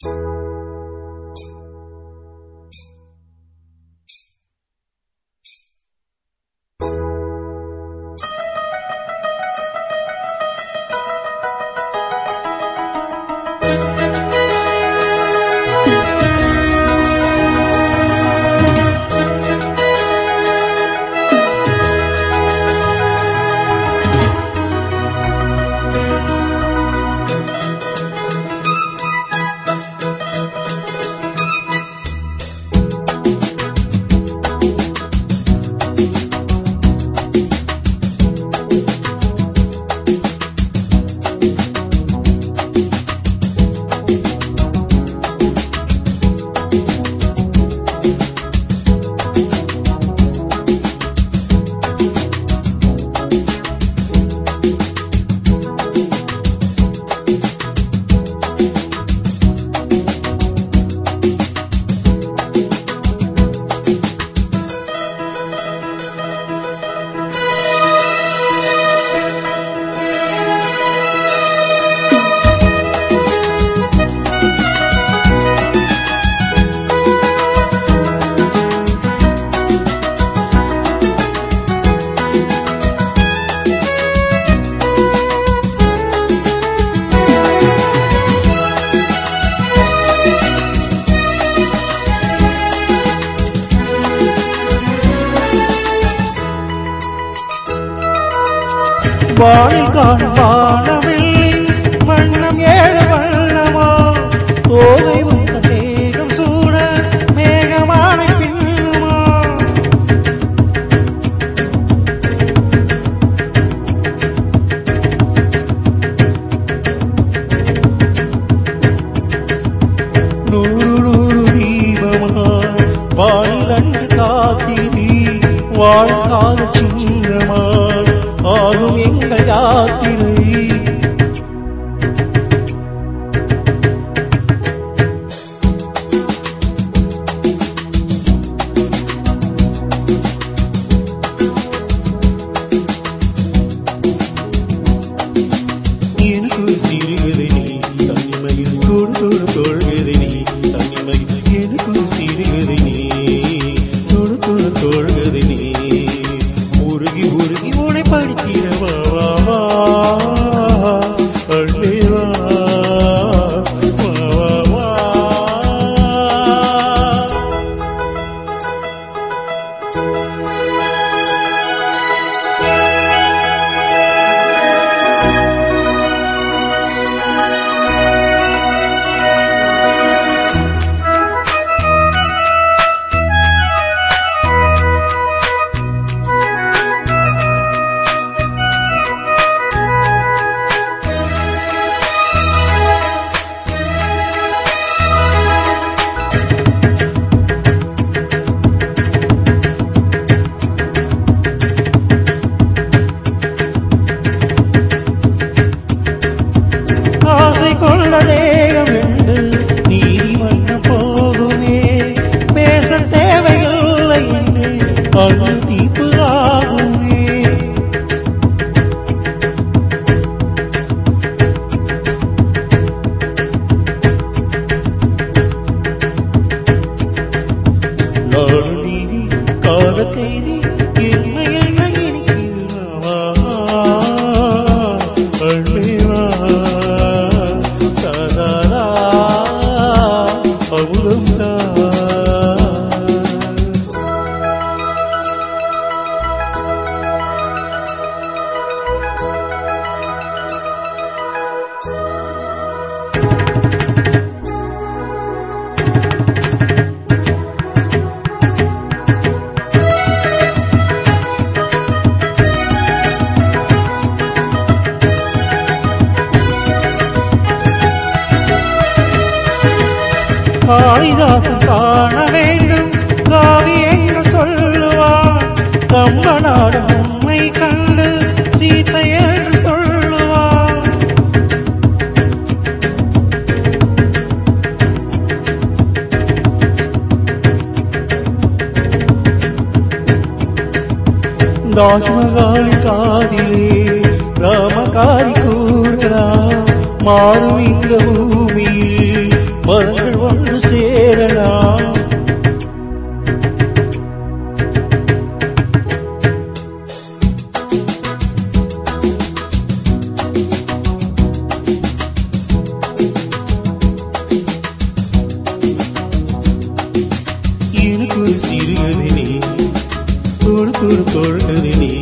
வானில் காணும் வானவெள்ளி வண்ணம் ஏழு வண்ணமோ தோகை உந்த மேகம் சூட மேகமான பின்னுமோ நூறு நூறு தீபமாய் வானிலன்று காத்திரி வாழ்காத சின்னமாய் ஆகும் எங்கள் யாத்திரை எனக்கு சிறுகதை நீ தனிமையில் தொடு தொடு தொழுகதை நீ தனிமையில் எனக்கு சிறுகதை நீ தொடு தொடு தொழுகதை நீ உருகி உருகி உனை படிக்கிறவா வா வா அள்ளே வா வா வா வா ஆசை கொள்ள தேகம் என்று நீதிமன்றம் போகுமே பேச தேவையில்லை என்று அண்ணு தீப்பு ஆகுமே நாடு நீதி கால கைதி என்ன என்ன இனிக்குது வா, அள்ளி வா, சதாரா, அமுதம்தான். காளிதாசன் காண வேண்டும் காவி என்று சொல்லுவான் கம்பனாடும் உண்மை கண்டு சீத்தை என்று சொல்லுவான் தாஜ்மகால் காதிலே ராமகாரி கூறா மாறும் இந்த பூமியில் மரங்கள் ஒன்று சேரலாம் எனக்கு ஒரு சிறுகதை நீ தொடு தொடு தொழுகதை நீ